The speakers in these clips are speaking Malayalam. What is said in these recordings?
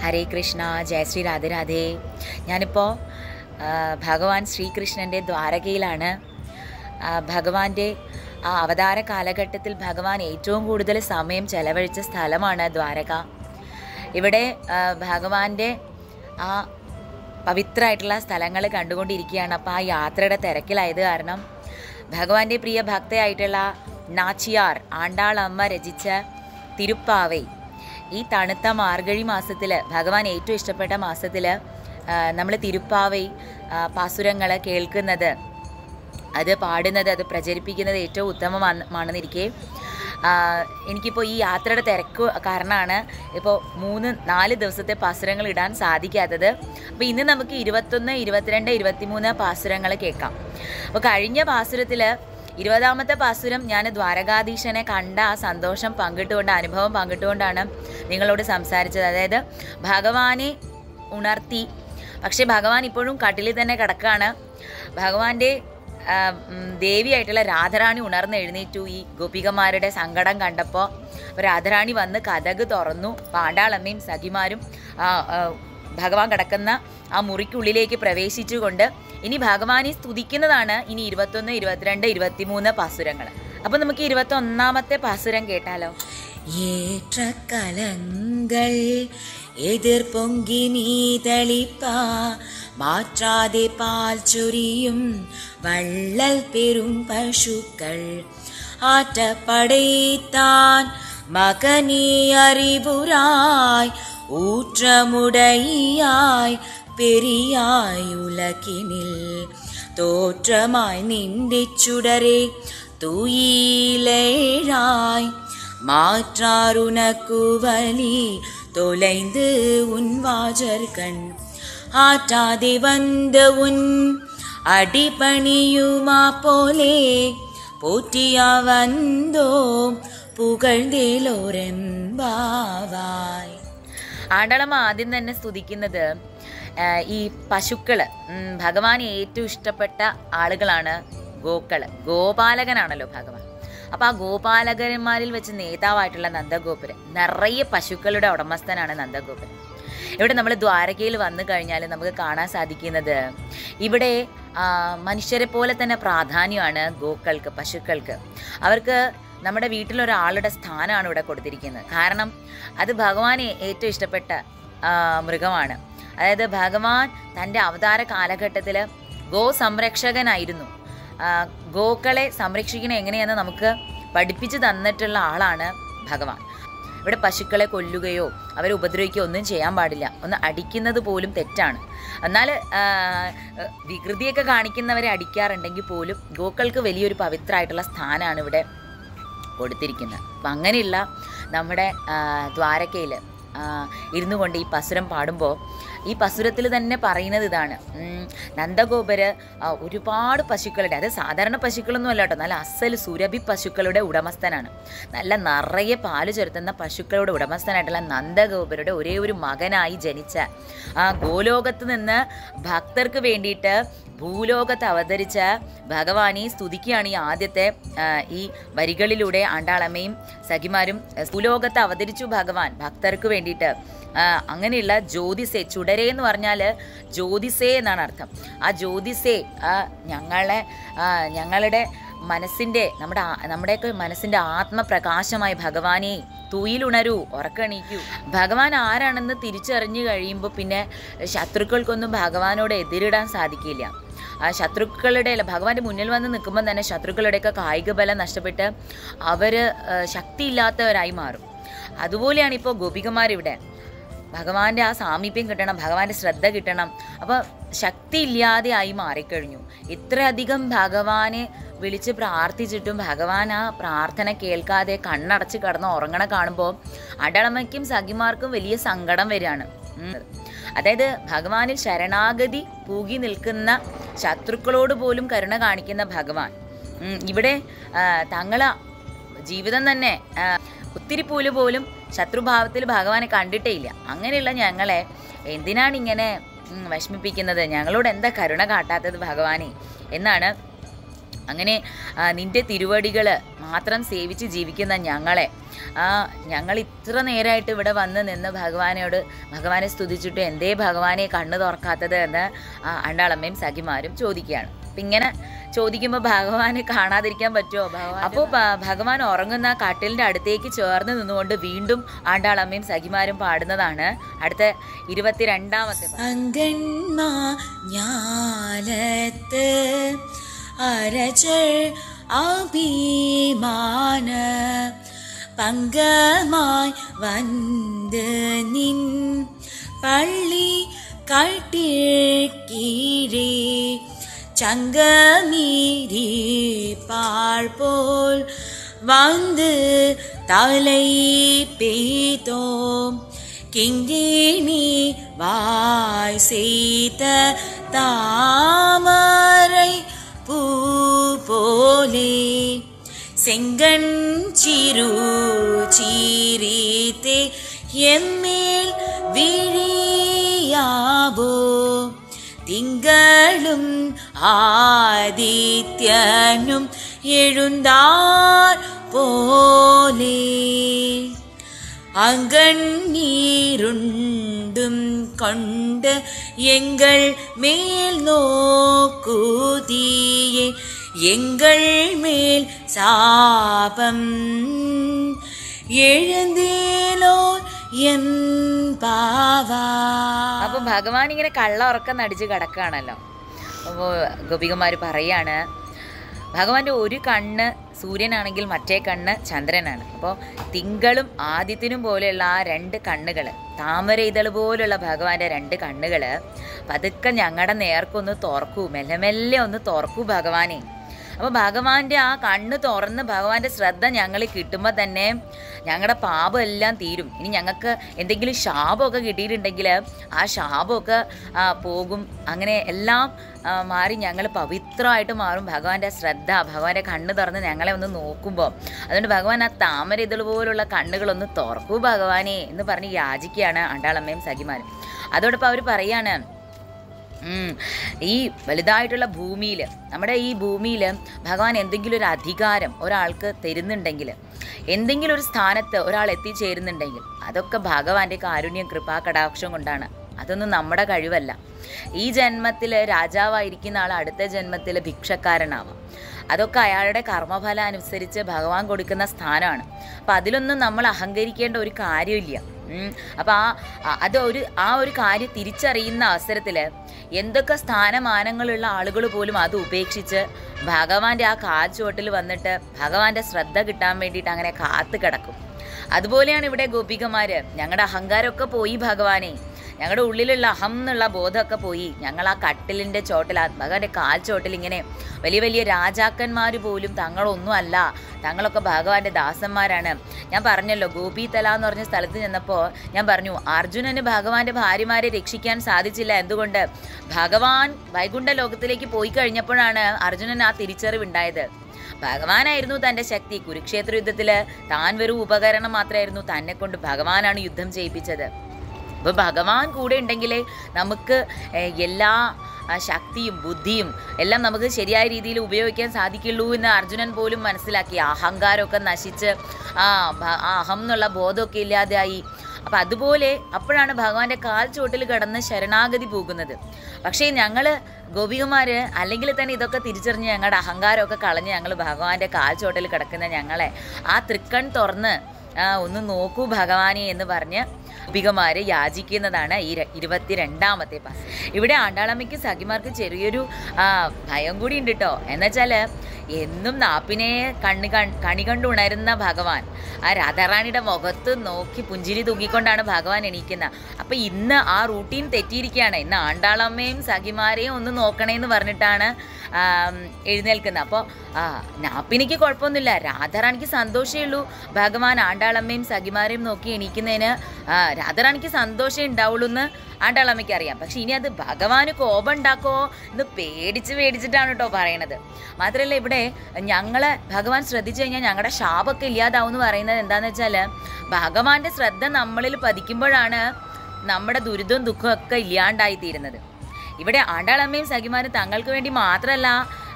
ഹരേ കൃഷ്ണ ജയ ശ്രീ രാധേ രാധേ ഞാനിപ്പോൾ ആ, ഭഗവാൻ ശ്രീകൃഷ്ണൻ്റെ ദ്വാരകയിലാണ് ആ, ഭഗവാന്റെ ആ അവതാര കാലഘട്ടത്തിൽ ഭഗവാൻ ഏറ്റവും കൂടുതൽ സമയം ചെലവഴിച്ച സ്ഥലമാണ് ദ്വാരക ഇവിടെ ആ, ഭഗവാന്റെ ആ പവിത്രമായിട്ടുള്ള സ്ഥലങ്ങൾ കണ്ടുകൊണ്ടിരിക്കുകയാണ് അപ്പോൾ ആ യാത്രയുടെ തിരക്കിലായത് കാരണം ഭഗവാന്റെ പ്രിയ ഭക്തയായിട്ടുള്ള നാച്ചിയാർ ആണ്ടാളമ്മ രചിച്ച തിരുപ്പാവൈ ഈ തണുത്ത മാർഗഴി മാസത്തിൽ ഭഗവാൻ ഏറ്റവും ഇഷ്ടപ്പെട്ട മാസത്തിൽ നമ്മൾ തിരുപ്പാവൈ പാസുരങ്ങൾ കേൾക്കുന്നത് അത് പാടുന്നത് അത് പ്രചരിപ്പിക്കുന്നത് ഏറ്റവും ഉത്തമമാണെന്നിരിക്കെ എനിക്കിപ്പോൾ ഈ യാത്രയുടെ തിരക്ക് കാരണമാണ് ഇപ്പോൾ മൂന്ന് നാല് ദിവസത്തെ പാസുരങ്ങൾ ഇടാൻ സാധിക്കാത്തത് അപ്പോൾ ഇന്ന് നമുക്ക് ഇരുപത്തൊന്ന് ഇരുപത്തിരണ്ട് ഇരുപത്തിമൂന്ന് പാസുരങ്ങൾ കേൾക്കാം അപ്പോൾ കഴിഞ്ഞ പാസുരത്തിൽ ഇരുപതാമത്തെ പാസുരം ഞാൻ ദ്വാരകാധീശനെ കണ്ട ആ സന്തോഷം പങ്കിട്ടുകൊണ്ട് അനുഭവം പങ്കിട്ടുകൊണ്ടാണ് നിങ്ങളോട് സംസാരിച്ചത് അതായത് ഭഗവാനെ ഉണർത്തി പക്ഷേ ഭഗവാൻ ഇപ്പോഴും കട്ടിലിൽ തന്നെ കിടക്കുകയാണ് ഭഗവാന്റെ ആ, ഉം, ദേവിയായിട്ടുള്ള രാധാറാണി ഉണർന്ന് എഴുന്നേറ്റു ഈ ഗോപികമാരുടെ സങ്കടം കണ്ടപ്പോൾ അപ്പോൾ രാധാറാണി വന്ന് കഥക് തുറന്നു പാണ്ടാളമ്മയും സഖിമാരും ആ, ആ, ഭഗവാൻ കിടക്കുന്ന ആ മുറിക്കുള്ളിലേക്ക് പ്രവേശിച്ചുകൊണ്ട് ഇനി ഭഗവാനെ സ്തുതിക്കുന്നതാണ് ഇനി ഇരുപത്തൊന്ന് ഇരുപത്തിരണ്ട് ഇരുപത്തിമൂന്ന് പാസുരങ്ങൾ അപ്പോൾ നമുക്ക് ഇരുപത്തൊന്നാമത്തെ പാസുരം കേട്ടാലോ ஏற்ற கலங்கள் எதிர் பொங்கி நீதளிப்பா மாற்றாதே பால் சொரியும் வள்ளல் பெரும் பசுக்கள் ஆற்ற படைத்தான் மகனே அறிவுராய் ஊற்றமுடையாய் பெரியாய் உலகினில் தோற்றமாய் நின்றிச் சுடரே தூயிலேழாய் மாற்றாருனக்கு வலி தொலைந்து உன் வாஜர்கண் ஆற்றாதே வந்த உன் அடிபணியுமா போலே போற்றியா வந்தோ പുകഴ്ന്തേലോരെമ്പാവായ് ആണ്ടളമ്മ ആദ്യം തന്നെ സ്തുതിക്കുന്നത് ആ, ഈ പശുക്കള് ഉം, ഭഗവാന് ഏറ്റവും ഇഷ്ടപ്പെട്ട ആളുകളാണ് ഗോക്കള് ഗോപാലകനാണല്ലോ ഭഗവാൻ അപ്പൊ ആ ഗോപാലകന്മാരിൽ വെച്ച് നേതാവായിട്ടുള്ള നന്ദഗോപുരം നിറയെ പശുക്കളുടെ ഉടമസ്ഥനാണ് നന്ദഗോപുരം ഇവിടെ നമ്മൾ ദ്വാരകയിൽ വന്നു കഴിഞ്ഞാൽ നമുക്ക് കാണാൻ സാധിക്കുന്നത് ഇവിടെ ആ, മനുഷ്യരെ പോലെ തന്നെ പ്രാധാന്യമാണ് ഗോക്കൾക്ക് പശുക്കൾക്ക് അവർക്ക് നമ്മുടെ വീട്ടിലൊരാളുടെ സ്ഥാനമാണ് ഇവിടെ കൊടുത്തിരിക്കുന്നത് കാരണം അത് ഭഗവാനെ ഏറ്റവും ഇഷ്ടപ്പെട്ട ആ, മൃഗമാണ് അതായത് ഭഗവാൻ തൻ്റെ അവതാര കാലഘട്ടത്തിൽ ഗോ സംരക്ഷകനായിരുന്നു ആ, ഗോക്കളെ സംരക്ഷിക്കുന്നത് എങ്ങനെയെന്ന് നമുക്ക് പഠിപ്പിച്ചു തന്നിട്ടുള്ള ആളാണ് ഭഗവാൻ ഇവിടെ പശുക്കളെ കൊല്ലുകയോ അവരെ ഉപദ്രവിക്കുകയോ ഒന്നും ചെയ്യാൻ പാടില്ല ഒന്ന് അടിക്കുന്നത് പോലും തെറ്റാണ് എന്നാൽ ആ, വികൃതിയൊക്കെ കാണിക്കുന്നവരെ അടിക്കാറുണ്ടെങ്കിൽ പോലും ഗോക്കൾക്ക് വലിയൊരു പവിത്രമായിട്ടുള്ള സ്ഥാനമാണ് ഇവിടെ കൊടുത്തിരിക്കുന്നത് അപ്പം അങ്ങനെയുള്ള നമ്മുടെ ദ്വാരകയിൽ ഇരുന്നു കൊണ്ട് ഈ പസുരം പാടുമ്പോൾ ഈ പസുരത്തിൽ തന്നെ പറയുന്നത് ഇതാണ് ഉം, നന്ദഗോപര് ആ, ഒരുപാട് പശുക്കളുടെ അത് സാധാരണ പശുക്കളൊന്നും അല്ല കേട്ടോ നല്ല അസൽ സുരഭി പശുക്കളുടെ ഉടമസ്ഥനാണ് നല്ല നിറയെ പാല് ചുരത്തുന്ന പശുക്കളുടെ ഉടമസ്ഥനായിട്ടുള്ള നന്ദഗോപരുടെ ഒരേ ഒരു മകനായി ജനിച്ച ആ ഗോലോകത്ത് നിന്ന് ഭക്തർക്ക് വേണ്ടിയിട്ട് ഭൂലോകത്ത് അവതരിച്ച ഭഗവാനെ സ്തുതിക്കുകയാണ് ഈ ആദ്യത്തെ ആ, ഈ വരികളിലൂടെ ആണ്ടാളമ്മയും സഖിമാരും ആ, ഭൂലോകത്ത് അവതരിച്ചു ഭഗവാൻ ഭക്തർക്ക് വേണ്ടിയിട്ട് ആ, അങ്ങനെയുള്ള ജ്യോതിസേ ചുടരേ എന്ന് പറഞ്ഞാൽ ജ്യോതിസേ എന്നാണ് അർത്ഥം ആ ജ്യോതിസേ ആ ഞങ്ങളെ ആ, ഞങ്ങളുടെ മനസ്സിൻ്റെ നമ്മുടെ ആ- നമ്മുടെയൊക്കെ മനസ്സിൻ്റെ ആത്മപ്രകാശമായ ഭഗവാനെ തുയിലുണരൂ ഉറക്കണീക്കൂ ഭഗവാൻ ആരാണെന്ന് തിരിച്ചറിഞ്ഞു കഴിയുമ്പോൾ പിന്നെ ശത്രുക്കൾക്കൊന്നും ഭഗവാനോട് എതിരിടാൻ സാധിക്കില്ല ആ ശത്രുക്കളുടെ അല്ല ഭഗവാന്റെ മുന്നിൽ വന്ന് നിൽക്കുമ്പോൾ തന്നെ ശത്രുക്കളുടെയൊക്കെ കായിക ബലം നഷ്ടപ്പെട്ട് അവർ ശക്തിയില്ലാത്തവരായി മാറും അതുപോലെയാണ് ഇപ്പോൾ ഗോപികമാരിവിടെ ഭഗവാന്റെ ആ സാമീപ്യം കിട്ടണം ഭഗവാന്റെ ശ്രദ്ധ കിട്ടണം അപ്പോൾ ശക്തി ഇല്ലാതെ ആയി മാറിക്കഴിഞ്ഞു ഇത്രയധികം ഭഗവാനെ വിളിച്ച് പ്രാർത്ഥിച്ചിട്ടും ഭഗവാൻ ആ പ്രാർത്ഥന കേൾക്കാതെ കണ്ണടച്ച് കിടന്ന് ഉറങ്ങണ കാണുമ്പോൾ അടളമയ്ക്കും സഖിമാർക്കും വലിയ സങ്കടം വരികയാണ് ഉം. അതായത് ഭഗവാനിൽ ശരണാഗതി പൂകി നിൽക്കുന്ന ശത്രുക്കളോട് പോലും കരുണ കാണിക്കുന്ന ഭഗവാൻ ഉം, ഇവിടെ തങ്ങൾ ജീവിതം തന്നെ ആ, ഒത്തിരി പൂല് പോലും ശത്രുഭാവത്തിൽ ഭഗവാനെ കണ്ടിട്ടേ ഇല്ല അങ്ങനെയുള്ള ഞങ്ങളെ എന്തിനാണ് ഇങ്ങനെ ഉം, വിഷമിപ്പിക്കുന്നത് ഞങ്ങളോട് എന്താ കരുണ കാട്ടാത്തത് ഭഗവാനെ എന്നാണ് അങ്ങനെ ആ, നിന്റെ തിരുവടികൾ മാത്രം സേവിച്ച് ജീവിക്കുന്ന ഞങ്ങളെ ആ ഞങ്ങൾ ഇത്ര നേരമായിട്ട് ഇവിടെ വന്ന് നിന്ന് ഭഗവാനോട് ഭഗവാനെ സ്തുതിച്ചിട്ട് എന്തേ ഭഗവാനെ കണ്ണ് തുറക്കാത്തത് എന്ന് ആ അണ്ടാളമ്മയും സഖിമാരും ചോദിക്കുകയാണ് അപ്പം ഇങ്ങനെ ചോദിക്കുമ്പോൾ ഭഗവാനെ കാണാതിരിക്കാൻ പറ്റുമോ ഭഗവാൻ അപ്പോൾ ഭഗവാൻ ഉറങ്ങുന്ന കട്ടിലിൻ്റെ അടുത്തേക്ക് ചേർന്ന് നിന്നുകൊണ്ട് വീണ്ടും ആണ്ടാളമ്മയും സഖിമാരും പാടുന്നതാണ് അടുത്ത ഇരുപത്തിരണ്ടാമത്തെ പാട്ട്. അങ്കന്മാ ഞാലത്ത് അരചൾ അഭിമാന പങ്കമായി വന്ന് നിൻ പള്ളി കട്ടിൽ കീഴേ சங்கமீரி போல் வந்து தலை பெய்தோம் கிங்கினி வாய் செய்த தாமரை பூ போலே செங்கண் சிறு சீரித்தே எம்மேல் விழியாவோ തിങ്കളും ആദിത്യനും എഴുந்தாർ പോലെ അകണ്ണീരുണ്ടും കൊണ്ട് എങ്കൾ മേൽ നോക്കുതീയെ എങ്കൾ മേൽ സാപം എഴുന്നേലോ എൻ പാവാ അപ്പം ഭഗവാൻ ഇങ്ങനെ കള്ള ഉറക്കം നടിച്ച് കിടക്കുകയാണല്ലോ അപ്പോൾ ഗോപികമാർ പറയാണ് ഭഗവാന്റെ ഒരു കണ്ണ് സൂര്യനാണെങ്കിൽ മറ്റേ കണ്ണ് ചന്ദ്രനാണ് അപ്പോൾ തിങ്കളും ആദിത്യനും പോലെയുള്ള ആ രണ്ട് കണ്ണുകൾ താമര ഇതൾ പോലുള്ള ഭഗവാന്റെ രണ്ട് കണ്ണുകൾ പതുക്കെ ഞങ്ങളുടെ നേർക്കൊന്ന് തുറക്കൂ മെല്ലെ മെല്ലെ ഒന്ന് തുറക്കൂ ഭഗവാനെ അപ്പോൾ ഭഗവാന്റെ ആ കണ്ണ് തുറന്ന് ഭഗവാന്റെ ശ്രദ്ധ ഞങ്ങൾ കിട്ടുമ്പോൾ തന്നെ ഞങ്ങളുടെ പാപം എല്ലാം തീരും ഇനി ഞങ്ങൾക്ക് എന്തെങ്കിലും ശാപമൊക്കെ കിട്ടിയിട്ടുണ്ടെങ്കിൽ ആ ശാപമൊക്കെ ആ, പോകും അങ്ങനെ എല്ലാം ആ, മാറി ഞങ്ങൾ പവിത്രമായിട്ട് മാറും ഭഗവാന്റെ ശ്രദ്ധ ഭഗവാന്റെ കണ്ണ് തുറന്ന് ഞങ്ങളെ ഒന്ന് നോക്കുമ്പോൾ അതുകൊണ്ട് ഭഗവാൻ ആ താമര ഇതൾ പോലുള്ള കണ്ണുകളൊന്ന് തുറക്കൂ ഭഗവാനെ എന്ന് പറഞ്ഞ് യാചിക്കുകയാണ് അണ്ടാളമ്മയും സഖിമാരും അതോടൊപ്പം അവർ പറയാണ് ഉം. ഈ വലുതായിട്ടുള്ള ഭൂമിയിൽ നമ്മുടെ ഈ ഭൂമിയിൽ ഭഗവാൻ എന്തെങ്കിലും ഒരു അധികാരം ഒരാൾക്ക് തരുന്നുണ്ടെങ്കിൽ എന്തെങ്കിലും ഒരു സ്ഥാനത്ത് ഒരാൾ എത്തിച്ചേരുന്നുണ്ടെങ്കിൽ അതൊക്കെ ഭഗവാന്റെ കാരുണ്യം കൃപാകടാക്ഷം കൊണ്ടാണ് അതൊന്നും നമ്മുടെ കഴിവല്ല ഈ ജന്മത്തിൽ രാജാവായിരിക്കുന്ന ആൾ അടുത്ത ജന്മത്തിൽ ഭിക്ഷക്കാരനാവാം അതൊക്കെ അയാളുടെ കർമ്മഫലം അനുസരിച്ച് ഭഗവാൻ കൊടുക്കുന്ന സ്ഥാനമാണ് അപ്പം അതിലൊന്നും നമ്മൾ അഹങ്കരിക്കേണ്ട ഒരു കാര്യമില്ല ഉം. അപ്പം ആ ആ- അത് ഒരു ആ ഒരു കാര്യം തിരിച്ചറിയുന്ന അവസരത്തിൽ എന്തൊക്കെ സ്ഥാനമാനങ്ങളുള്ള ആളുകൾ പോലും അത് ഉപേക്ഷിച്ച് ഭഗവാന്റെ ആ കാൽച്ചുവട്ടിൽ വന്നിട്ട് ഭഗവാന്റെ ശ്രദ്ധ കിട്ടാൻ വേണ്ടിയിട്ട് അങ്ങനെ കാത്തു കിടക്കും അതുപോലെയാണ് ഇവിടെ ഗോപികമാര് ഞങ്ങളുടെ അഹങ്കാരമൊക്കെ പോയി ഭഗവാനെ ഞങ്ങളുടെ ഉള്ളിലുള്ള അഹം എന്നുള്ള ബോധമൊക്കെ പോയി ഞങ്ങൾ ആ കട്ടിലിൻ്റെ ചോട്ടിൽ ആ ഭഗവാന്റെ കാൽ ചോട്ടിൽ ഇങ്ങനെ വലിയ വലിയ രാജാക്കന്മാർ പോലും തങ്ങളൊന്നും അല്ല തങ്ങളൊക്കെ ഭഗവാന്റെ ദാസന്മാരാണ് ഞാൻ പറഞ്ഞല്ലോ ഗോപിതല എന്ന് പറഞ്ഞ സ്ഥലത്ത് ചെന്നപ്പോൾ ഞാൻ പറഞ്ഞു അർജുനന് ഭഗവാന്റെ ഭാര്യമാരെ രക്ഷിക്കാൻ സാധിച്ചില്ല എന്തുകൊണ്ട് ഭഗവാൻ വൈകുണ്ഠ ലോകത്തിലേക്ക് പോയി കഴിഞ്ഞപ്പോഴാണ് അർജുനൻ ആ തിരിച്ചറിവുണ്ടായത് ഭഗവാനായിരുന്നു തൻ്റെ ശക്തി കുരുക്ഷേത്ര യുദ്ധത്തിൽ താൻ വെറും ഉപകരണം മാത്രമായിരുന്നു തന്നെ കൊണ്ട് ഭഗവാനാണ് യുദ്ധം ചെയ്യിപ്പിച്ചത് അപ്പോൾ ഭഗവാൻ കൂടെ ഉണ്ടെങ്കിലേ നമുക്ക് ഏഹ്, എല്ലാ ആ, ശക്തിയും ബുദ്ധിയും എല്ലാം നമുക്ക് ശരിയായ രീതിയിൽ ഉപയോഗിക്കാൻ സാധിക്കുള്ളൂ എന്ന് അർജുനൻ പോലും മനസ്സിലാക്കി അഹങ്കാരമൊക്കെ നശിച്ച് ആ ഭ- ആ അഹം എന്നുള്ള ബോധമൊക്കെ ഇല്ലാതെയായി അപ്പം അതുപോലെ അപ്പോഴാണ് ഭഗവാന്റെ കാൽ ചുവട്ടിൽ കിടന്ന് ശരണാഗതി പോകുന്നത് പക്ഷേ ഞങ്ങൾ ഗോപികമാർ അല്ലെങ്കിൽ തന്നെ ഇതൊക്കെ തിരിച്ചറിഞ്ഞ് ഞങ്ങളുടെ അഹങ്കാരമൊക്കെ കളഞ്ഞ് ഞങ്ങൾ ഭഗവാന്റെ കാൽ ചുവട്ടിൽ കിടക്കുന്ന ഞങ്ങളെ ആ തൃക്കൺ തുറന്ന് ആ, ഒന്ന് നോക്കൂ ഭഗവാനെ എന്ന് പറഞ്ഞ് ഗോപികമാര് യാചിക്കുന്നതാണ് ഈ ര- ഇരുപത്തിരണ്ടാമത്തെ പാസ് ഇവിടെ ആണ്ടാളമ്മയ്ക്കും സഖിമാർക്ക് ചെറിയൊരു ആ, ഭയം കൂടി ഉണ്ട് കേട്ടോ എന്നുവെച്ചാൽ എന്നും നാപ്പിനെ കണ്ണ് കൺ കണി കണ്ട് ഉണരുന്ന ഭഗവാൻ ആ രാധാറാണിയുടെ മുഖത്ത് നോക്കി പുഞ്ചിരി തൂക്കിക്കൊണ്ടാണ് ഭഗവാൻ എണീക്കുന്നത് അപ്പം ഇന്ന് ആ റൂട്ടീൻ തെറ്റിയിരിക്കുകയാണ് ഇന്ന് ആണ്ടാളമ്മയും സഖിമാരെയും ഒന്ന് നോക്കണേന്ന് പറഞ്ഞിട്ടാണ് ആം, എഴുന്നേൽക്കുന്നത് അപ്പോൾ ആ നാപ്പിനിക്ക് കുഴപ്പമൊന്നുമില്ല രാധാറാണിക്ക് സന്തോഷമേ ഉള്ളൂ ഭഗവാൻ ആണ്ടാളമ്മയും സഖിമാരെയും നോക്കി എണീക്കുന്നതിന് ആ, രാധാറാണിക്ക് സന്തോഷമേ ഉണ്ടാവുള്ളൂ എന്ന് ആണ്ടാളമ്മയ്ക്ക് അറിയാം പക്ഷെ ഇനി അത് ഭഗവാന് കോപം ഉണ്ടാക്കോ എന്ന് പേടിച്ച് പേടിച്ചിട്ടാണ് കേട്ടോ പറയണത് മാത്രമല്ല ഇവിടെ ഞങ്ങളെ ഭഗവാൻ ശ്രദ്ധിച്ചു കഴിഞ്ഞാൽ ഞങ്ങളുടെ ശാപമൊക്കെ ഇല്ലാതാവും എന്ന് പറയുന്നത് എന്താണെന്ന് വെച്ചാൽ ഭഗവാന്റെ ശ്രദ്ധ നമ്മളിൽ പതിക്കുമ്പോഴാണ് നമ്മുടെ ദുരിതവും ദുഃഖവും ഒക്കെ ഇല്ലാണ്ടായി തീരുന്നത് ഇവിടെ ആണ്ടാളമ്മയും സഖിമാരും തങ്ങൾക്ക് വേണ്ടി മാത്രമല്ല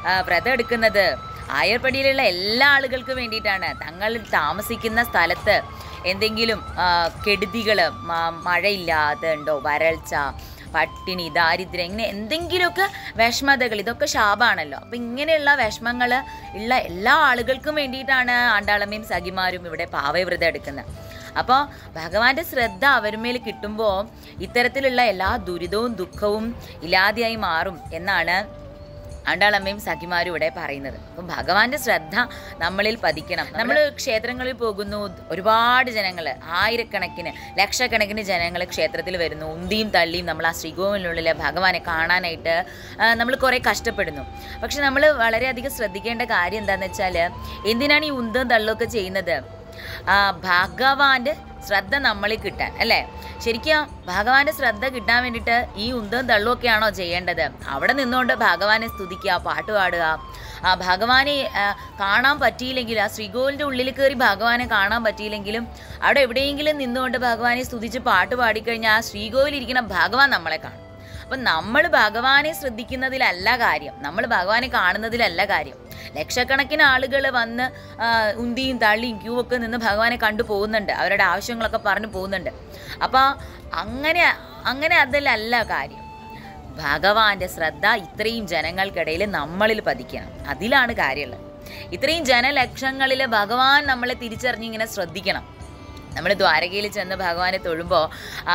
ആ, വ്രതം എടുക്കുന്നത് ആയർപ്പടിയിലുള്ള എല്ലാ ആളുകൾക്കും വേണ്ടിയിട്ടാണ് തങ്ങൾ താമസിക്കുന്ന സ്ഥലത്ത് എന്തെങ്കിലും കെടുതികൾ മഴയില്ലാതെ ഉണ്ടോ വരൾച്ച പട്ടിണി ദാരിദ്ര്യം ഇങ്ങനെ എന്തെങ്കിലുമൊക്കെ വിഷമതകൾ ഇതൊക്കെ ശാപമാണല്ലോ അപ്പം ഇങ്ങനെയുള്ള വിഷമങ്ങൾ ഉള്ള എല്ലാ ആളുകൾക്കും വേണ്ടിയിട്ടാണ് ആണ്ടാളമ്മയും സഖിമാരും ഇവിടെ പാവവ്രതം എടുക്കുന്നത് അപ്പോൾ ഭഗവാന്റെ ശ്രദ്ധ അവരുമേൽ കിട്ടുമ്പോൾ ഇത്തരത്തിലുള്ള എല്ലാ ദുരിതവും ദുഃഖവും ഇല്ലാതെയായി മാറും എന്നാണ് ആണ്ടാളമ്മയും സഖിമാരും ഇവിടെ പറയുന്നത് അപ്പം ഭഗവാന്റെ ശ്രദ്ധ നമ്മളിൽ പതിക്കണം നമ്മൾ ക്ഷേത്രങ്ങളിൽ പോകുന്നു ഒരുപാട് ജനങ്ങൾ ആയിരക്കണക്കിന് ലക്ഷക്കണക്കിന് ജനങ്ങൾ ക്ഷേത്രത്തിൽ വരുന്നു ഉന്തിയും തള്ളിയും നമ്മൾ ആ ശ്രീകോവിലിനുള്ളിൽ ഭഗവാനെ കാണാനായിട്ട് നമ്മൾ കുറേ കഷ്ടപ്പെടുന്നു പക്ഷെ നമ്മൾ വളരെയധികം ശ്രദ്ധിക്കേണ്ട കാര്യം എന്താണെന്ന് വെച്ചാൽ എന്തിനാണ് ഈ ഉന്തം തള്ളുമൊക്കെ ചെയ്യുന്നത് ആ, ഭഗവാന്റെ ശ്രദ്ധ നമ്മളിൽ കിട്ടാൻ അല്ലേ ശരിക്കും ഭഗവാന്റെ ശ്രദ്ധ കിട്ടാൻ വേണ്ടിയിട്ട് ഈ ഉന്തം തള്ളുമൊക്കെയാണോ ചെയ്യേണ്ടത് അവിടെ നിന്നുകൊണ്ട് ഭഗവാനെ സ്തുതിക്കുക പാട്ട് പാടുക ആ ഭഗവാനെ ആ, കാണാൻ പറ്റിയില്ലെങ്കിൽ ആ ശ്രീകോവിലിൻ്റെ ഉള്ളിൽ കയറി ഭഗവാനെ കാണാൻ പറ്റിയില്ലെങ്കിലും അവിടെ എവിടെയെങ്കിലും നിന്നുകൊണ്ട് ഭഗവാനെ സ്തുതിച്ച് പാട്ട് പാടിക്കഴിഞ്ഞാൽ ആ ശ്രീകോവിൽ ഇരിക്കുന്ന ഭഗവാൻ നമ്മളെ കാണും അപ്പം നമ്മൾ ഭഗവാനെ ശ്രദ്ധിക്കുന്നതിലല്ല കാര്യം നമ്മൾ ഭഗവാനെ കാണുന്നതിലല്ല കാര്യം ലക്ഷക്കണക്കിന് ആളുകൾ വന്ന് ആ, ഉന്തിയും തള്ളിയും ക്യൂ ഒക്കെ നിന്ന് ഭഗവാനെ കണ്ടു പോകുന്നുണ്ട് അവരുടെ ആവശ്യങ്ങളൊക്കെ പറഞ്ഞു പോകുന്നുണ്ട് അപ്പോൾ അങ്ങനെ അങ്ങനെ അതിലല്ല കാര്യം ഭഗവാന്റെ ശ്രദ്ധ ഇത്രയും ജനങ്ങൾക്കിടയിൽ നമ്മളിൽ പതിക്കണം അതിലാണ് കാര്യമുള്ളത് ഇത്രയും ജനലക്ഷങ്ങളിൽ ഭഗവാൻ നമ്മളെ തിരിച്ചറിഞ്ഞ് ഇങ്ങനെ ശ്രദ്ധിക്കണം നമ്മൾ ദ്വാരകയിൽ ചെന്ന് ഭഗവാനെ തൊഴുമ്പോൾ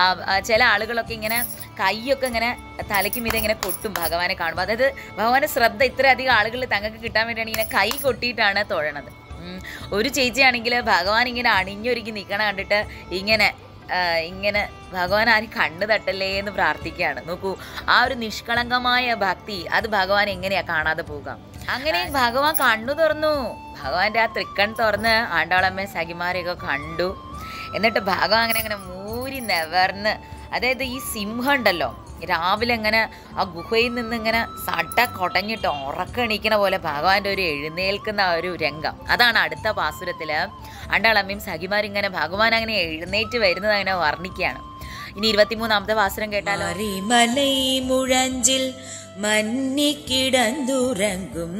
ചില ആളുകളൊക്കെ ഇങ്ങനെ കൈയൊക്കെ ഇങ്ങനെ തലയ്ക്ക് മീതെ ഇങ്ങനെ കൊട്ടും ഭഗവാനെ കാണുമ്പോൾ അതായത് ഭഗവാന്റെ ശ്രദ്ധ ഇത്രയധികം ആളുകൾ തങ്ങൾക്ക് കിട്ടാൻ വേണ്ടിയാണ് ഇങ്ങനെ കൈ കൊട്ടിയിട്ടാണ് തൊഴണത് ഉം. ഒരു ചേച്ചിയാണെങ്കിൽ ഭഗവാൻ ഇങ്ങനെ അണിഞ്ഞൊരുക്കി നിൽക്കണ കണ്ടിട്ട് ഇങ്ങനെ ആ, ഇങ്ങനെ ഭഗവാൻ ആരും കണ്ണു തട്ടല്ലേ എന്ന് പ്രാർത്ഥിക്കുകയാണ് നോക്കൂ ആ ഒരു നിഷ്കളങ്കമായ ഭക്തി അത് ഭഗവാൻ എങ്ങനെയാ കാണാതെ പോകാം അങ്ങനെ ഭഗവാൻ കണ്ണു തുറന്നു ഭഗവാന്റെ ആ തൃക്കൺ തുറന്ന് ആണ്ടാളമ്മ സഖിമാരെയൊക്കെ കണ്ടു എന്നിട്ട് ഭഗവാൻ അങ്ങനെ അങ്ങനെ മൂരി നെവർന്ന് അതായത് ഈ സിംഹം ഉണ്ടല്ലോ രാവിലെ ഇങ്ങനെ ആ ഗുഹയിൽ നിന്ന് ഇങ്ങനെ സട കൊടഞ്ഞിട്ട് ഉറക്കണീക്കണ പോലെ ഭഗവാന്റെ ഒരു എഴുന്നേൽക്കുന്ന ആ ഒരു രംഗം അതാണ് അടുത്ത പാസുരത്തില് അണ്ടാളമ്മയും സഖിമാരിങ്ങനെ ഭഗവാൻ അങ്ങനെ എഴുന്നേറ്റ് വരുന്നത് അങ്ങനെ വർണ്ണിക്കുകയാണ് ഇനി ഇരുപത്തിമൂന്നാമത്തെ പാസുരം കേട്ടാലോ மறிமலை முழஞ்சில் மன்னி கிடந்துறங்கும்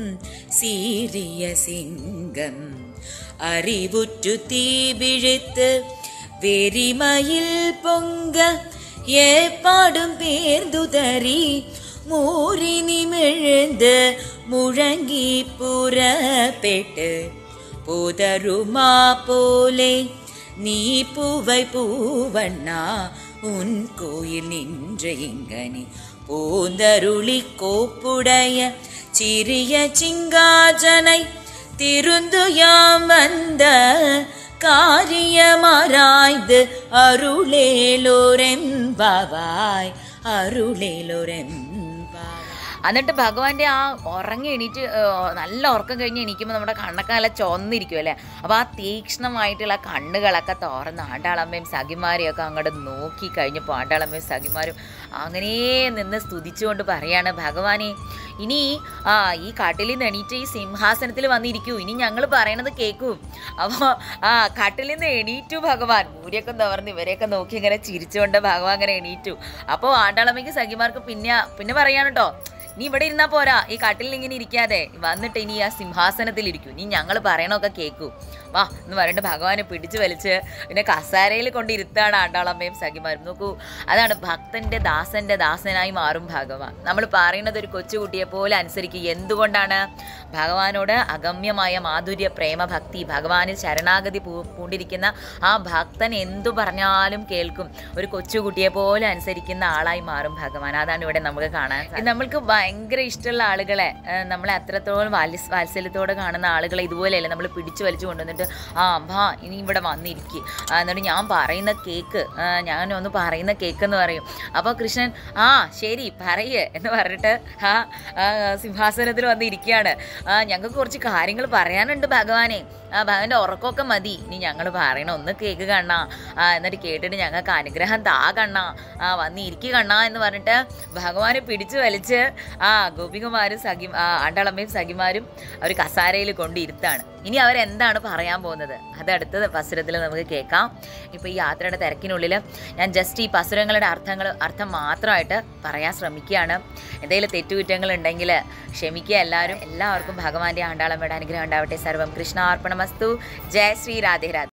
சீரிய சிங்கம் அறிவுற்று தீ விழித்து வெறிமயில் பொங்க ஏப்பாடும் பேர்ந்துதறி மூறி நிமிழ்ந்து முழங்கி புறப்பெட்டு போதருமா போலே நீ பூவை பூவண்ணா உன் கோயில் நின்ற இங்கனி பூந்தருளி கோப்புடைய சிறிய சிங்காஜனை திருந்து யாம் வந்த காரியமாராய்ந்து அருளேலோரெம்பாவாய் அருளேலோரெம்பாவாய் എന്നിട്ട് ഭഗവാന്റെ ആ ഉറങ്ങി എണീറ്റ് ഏർ, നല്ല ഉറക്കം കഴിഞ്ഞ് എണീക്കുമ്പോൾ നമ്മുടെ കണ്ണൊക്കെ നല്ല ചൊന്നിരിക്കും അല്ലേ അപ്പോൾ ആ തീക്ഷ്ണമായിട്ടുള്ള കണ്ണുകളൊക്കെ തുറന്ന് ആണ്ടാളമ്മയും സഖിമാരെയും ഒക്കെ അങ്ങോട്ട് നോക്കി കഴിഞ്ഞപ്പോൾ ആണ്ടാളമ്മയും സഖിമാരും അങ്ങനെ നിന്ന് സ്തുതിച്ചുകൊണ്ട് പറയാണ് ഭഗവാനെ ഇനി ആ ഈ കാട്ടിൽ നിന്ന് എണീറ്റ് ഈ സിംഹാസനത്തിൽ വന്നിരിക്കൂ ഇനി ഞങ്ങൾ പറയണത് കേൾക്കൂ അപ്പോൾ ആ കാട്ടിൽ നിന്ന് എണീറ്റു ഭഗവാൻ മൂരിയൊക്കെ നിവർന്ന് ഇവരെയൊക്കെ നോക്കി ഇങ്ങനെ ചിരിച്ചുകൊണ്ട് ഭഗവാൻ അങ്ങനെ എണീറ്റു അപ്പോൾ ആണ്ടാളമ്മയ്ക്ക് സഖിമാർക്ക് പിന്നെ പിന്നെ പറയാണ് കേട്ടോ നീ ഇവിടെ ഇരുന്നാ പോരാ ഈ കാട്ടിൽ ഇങ്ങനെ ഇരിക്കാതെ വന്നിട്ട് ഇനി ആ സിംഹാസനത്തിൽ ഇരിക്കൂ നീ ഞങ്ങൾ പറയണൊക്കെ കേൾക്കൂ വാ എന്ന് പറഞ്ഞിട്ട് ഭഗവാനെ പിടിച്ചു വലിച്ച് പിന്നെ കസാരയിൽ കൊണ്ട് ഇരുത്താണ് ആണ്ടാളമ്മയും സഖിമാരും നോക്കൂ അതാണ് ഭക്തന്റെ ദാസന്റെ ദാസനായി മാറും ഭഗവാൻ നമ്മൾ പറയുന്നത് ഒരു കൊച്ചുകുട്ടിയെ പോലെ അനുസരിക്കുക എന്തുകൊണ്ടാണ് ഭഗവാനോട് അഗമ്യമായ മാധുര്യ പ്രേമ ഭക്തി ഭഗവാനിൽ ശരണാഗതി പൂ പൂണ്ടിരിക്കുന്ന ആ ഭക്തൻ എന്തു പറഞ്ഞാലും കേൾക്കും ഒരു കൊച്ചുകുട്ടിയെ പോലെ അനുസരിക്കുന്ന ആളായി മാറും ഭഗവാൻ അതാണ് ഇവിടെ നമുക്ക് കാണാൻ സാധിക്കുന്നത്. നമ്മൾക്ക് ഭയങ്കര ഇഷ്ടമുള്ള ആളുകളെ ആ, നമ്മളെ അത്രത്തോളം വാത്സ വാത്സല്യത്തോടെ കാണുന്ന ആളുകളെ ഇതുപോലെയല്ലേ നമ്മൾ പിടിച്ചു വലിച്ചു കൊണ്ടുവന്നിട്ട് ആ ഭാ ഇനി ഇവിടെ വന്നിരിക്കുക എന്നിട്ട് ഞാൻ പറയുന്ന കേക്ക് ആ, ഞാൻ ഒന്ന് പറയുന്ന കേക്ക് എന്ന് പറയും അപ്പോൾ കൃഷ്ണൻ ആ ശരി പറയ് എന്ന് പറഞ്ഞിട്ട് ആ ആ, സിംഹാസനത്തിൽ വന്ന് ഇരിക്കുകയാണ് ആ, ഞങ്ങൾക്ക് കുറച്ച് കാര്യങ്ങൾ പറയാനുണ്ട് ഭഗവാനെ ആ ഭഗവാന്റെ ഉറക്കമൊക്കെ മതി ഇനി ഞങ്ങൾ പറയണം ഒന്ന് കേക്ക് കണ്ണാ ആ, എന്നിട്ട് കേട്ടിട്ട് ഞങ്ങൾക്ക് അനുഗ്രഹം താ കണ്ണാ ആ വന്ന് ഇരിക്കുക കണ്ണാ എന്ന് പറഞ്ഞിട്ട് ഭഗവാനെ പിടിച്ചു വലിച്ച് ആ ഗോപികമാരും സഖി ആ, ആണ്ടാളമ്മയും സഖിമാരും ഒരു കസാരയിൽ കൊണ്ട് ഇരുത്താണ് ഇനി അവരെന്താണ് പറയാൻ പോകുന്നത് അത് അടുത്ത പസുരത്തിൽ നമുക്ക് കേൾക്കാം ഇപ്പോൾ ഈ യാത്രയുടെ തിരക്കിനുള്ളിൽ ഞാൻ ജസ്റ്റ് ഈ പസുരങ്ങളുടെ അർത്ഥങ്ങൾ അർത്ഥം മാത്രമായിട്ട് പറയാൻ ശ്രമിക്കുകയാണ് എന്തെങ്കിലും തെറ്റുകുറ്റങ്ങൾ ഉണ്ടെങ്കിൽ ക്ഷമിക്കുക എല്ലാവരും എല്ലാവർക്കും ഭഗവാന്റെ ആണ്ടാളമ്മയുടെ അനുഗ്രഹം ഉണ്ടാവട്ടെ സർവം കൃഷ്ണാർപ്പണമസ്തു ജയ ശ്രീ രാധേ രാധേ